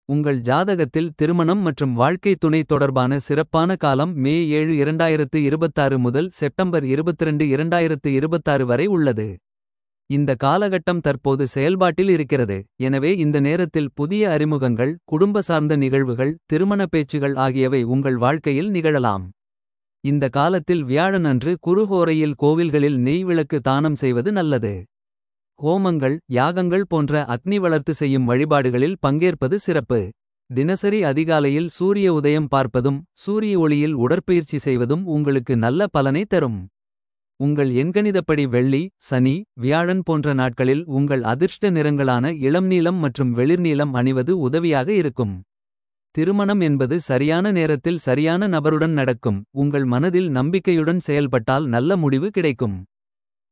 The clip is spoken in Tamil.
உங்கள் ஜாதகத்தில் திருமணம் மற்றும் வாழ்க்கை துணை தொடர்பான சிறப்பான காலம் மே ஏழு இரண்டாயிரத்து இருபத்தாறு முதல் செப்டம்பர் 22 இரண்டாயிரத்து இருபத்தாறு வரை உள்ளது. இந்த காலகட்டம் தற்போது செயல்பாட்டில் இருக்கிறது. எனவே இந்த நேரத்தில் புதிய அறிமுகங்கள். குடும்ப சார்ந்த நிகழ்வுகள் திருமண பேச்சுகள் ஆகியவை உங்கள் வாழ்க்கையில் நிகழலாம். இந்த காலத்தில் வியாழன் அன்று குருஹோரையில் கோவில்களில் நெய் விளக்கு தானம் செய்வது நல்லது. ஹோமங்கள் யாகங்கள் போன்ற அக்னி வளர்த்து செய்யும் வழிபாடுகளில் பங்கேற்பது சிறப்பு. தினசரி அதிகாலையில் சூரிய உதயம் பார்ப்பதும். சூரிய ஒளியில் உடற்பயிற்சி செய்வதும் உங்களுக்கு நல்ல பலனை தரும். உங்கள் எண்கணிதப்படி வெள்ளி சனி வியாழன் போன்ற நாட்களில் உங்கள் அதிர்ஷ்ட நிறங்களான இளம்நீலம் மற்றும் வெளிர்நீலம் அணிவது உதவியாக இருக்கும். திருமணம் என்பது சரியான நேரத்தில் சரியான நபருடன் நடக்கும். உங்கள் மனதில் நம்பிக்கையுடன் செயல்பட்டால் நல்ல முடிவு கிடைக்கும்.